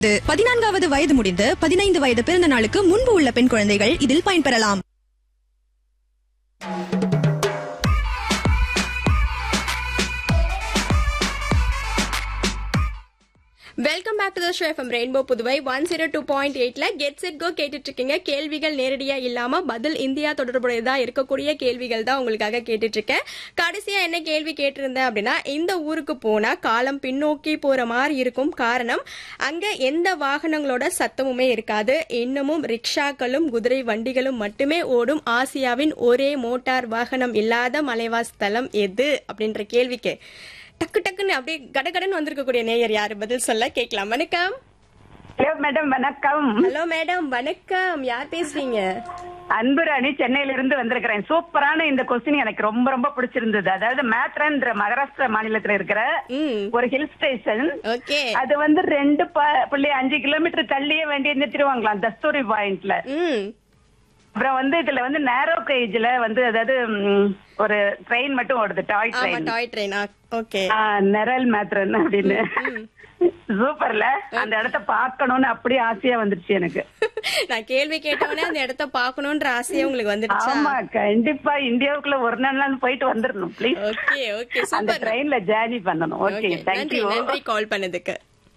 பதினான்காவது வயது முடிந்து பதினைந்து வயது பிறந்த நாளுக்கு முன்பு உள்ள பெண் குழந்தைகள் இதில் பயன்பெறலாம் welcome back to the show FM rainbow Puduvai one zero two point எயிட்ல கெட் செட் கோ கேட்டுட்டு இருக்கீங்க கேள்விகள் நேரடியா இல்லாம பதில் இந்தியா தொடர்புடையதா இருக்கக்கூடிய கேள்விகள் தான் உங்களுக்காக கேட்டுட்டு இருக்கேன் கடைசியா என்ன கேள்வி கேட்டிருந்தேன் அப்படின்னா இந்த ஊருக்கு போனா காலம் பின்னோக்கி போற மாதிரி இருக்கும் காரணம் அங்க எந்த வாகனங்களோட சத்தமுமே இருக்காது இன்னமும் ரிக்ஷாக்களும் குதிரை வண்டிகளும் மட்டுமே ஓடும் ஆசியாவின் ஒரே மோட்டார் வாகனம் இல்லாத மலைவாஸ் தலம் எது அப்படின்ற கேள்விக்கு டக்கு டக்குன்னு அப்படியே கடகடன்னு வந்திருக்கக்கூடிய நேயர் யாரு பதில் சொல்ல கேட்கலாம் வணக்கம் ஹலோ மேடம் வணக்கம் ஹலோ மேடம் வணக்கம் யார் பேசுறீங்க அன்பு ராணி சென்னையில இருந்து வந்திருக்கிறேன் சூப்பரான இந்த கொஸ்டின் எனக்கு ரொம்ப ரொம்ப பிடிச்சிருந்தது அதாவது மேத்ரன்ற மகாராஷ்டிரா மாநிலத்துல இருக்கிற ம் ஒரு ஹில் ஸ்டேஷன் ஓகே அது வந்து ரெண்டு ப- புள்ளி அஞ்சு கிலோமீட்டர் தள்ளியே வேண்டி நிறுத்திடுவாங்களாம் தஸ்தூரி பாயிண்ட்ல ம் அப்புறம் வந்து இதுல வந்து நேரோ கேஜ்ல வந்து அதாவது ம், ஒரு ட்ரெயின் மட்டும் ஓடுது டாய் ஆமா train toy train okay Neral Matheran அப்படின்னு சூப்பர்ல அந்த இடத்த பார்க்கணும்னு அப்படியே ஆசையா வந்துருச்சு எனக்கு நான் கேள்வி கேட்டவொடனே அந்த இடத்த பார்க்கணுன்ற ஆசையே உங்களுக்கு வந்துடுச்சா ஆமா கண்டிப்பா இந்தியாவுக்குள்ள ஒரு நாள் போயிட்டு வந்துடணும் ப்ளீஸ் ஓகே ஓகே அந்த சூப்பர் ட்ரெயின்ல ஜேர்னி பண்ணணும் ஓகே ஓகே நன்றி தேங்க்யூ நன்றி கால் பண்ணதுக்கு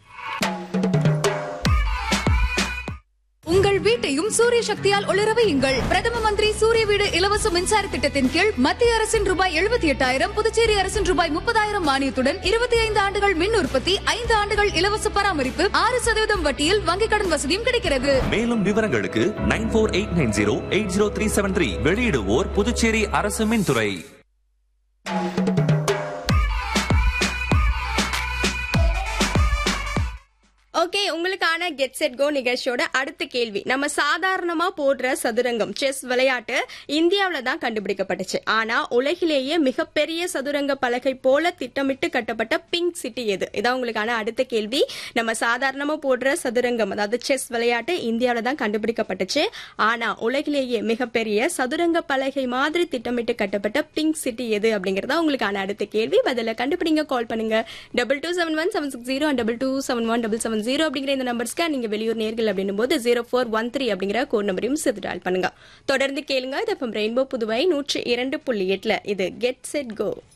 உங்கள் வீட்டையும் சூரிய சக்தியால் ஒளிர வையுங்கள் பிரதம மந்திரி சூரிய வீடு இலவச மின்சார திட்டத்தின் கீழ் மத்திய அரசின் ரூபாய் எழுபத்தி எட்டாயிரம் புதுச்சேரி அரசின் ரூபாய் முப்பதாயிரம் மானியத்துடன் இருபத்தி ஐந்து ஆண்டுகள் மின் உற்பத்தி ஐந்து ஆண்டுகள் இலவச பராமரிப்பு ஆறு சதவீதம் வட்டியில் வங்கிக் கடன் வசதியும் கிடைக்கிறது மேலும் விவரங்களுக்கு nine four eight nine zero eight zero three seven three வெளியிடுவோர் புதுச்சேரி அரசு மின்துறை ஓகே உங்களுக்கான கெட் செட் கோ நிகழ்ச்சியோட அடுத்த கேள்வி நம்ம சாதாரணமா போடுற சதுரங்கம் செஸ் விளையாட்டு இந்தியாவில தான் கண்டுபிடிக்கப்பட்டுச்சு ஆனா உலகிலேயே மிகப்பெரிய சதுரங்க பலகை போல திட்டமிட்டு கட்டப்பட்ட பிங்க் சிட்டி எது இதான் உங்களுக்கான அடுத்த கேள்வி நம்ம சாதாரணமா போடுற சதுரங்கம் அதாவது செஸ் விளையாட்டு இந்தியாவில தான் கண்டுபிடிக்கப்பட்டுச்சு ஆனா உலகிலேயே மிகப்பெரிய சதுரங்க பலகை மாதிரி திட்டமிட்டு கட்டப்பட்ட பிங்க் சிட்டி எது அப்படிங்கறதா உங்களுக்கான அடுத்த கேள்வி பதில கண்டுபிடிங்க கால் பண்ணுங்க double two seven one seven six zero double two seven one double seven zero அப்படிங்கிற இந்த நம்பர்ஸ்க்கு நீங்க வெளியூர் நேர்கள் அப்படின்னும் போது ஜீரோ ஃபோர் ஒன் த்ரீ அப்படிங்கிற கோட் நம்பரையும் சேர்த்து டால் பண்ணுங்க தொடர்ந்து கேளுங்க இது ரெயின்போ புதுவை நூற்றி இரண்டு புள்ளி எட்டுல இது கெட் செட் கோ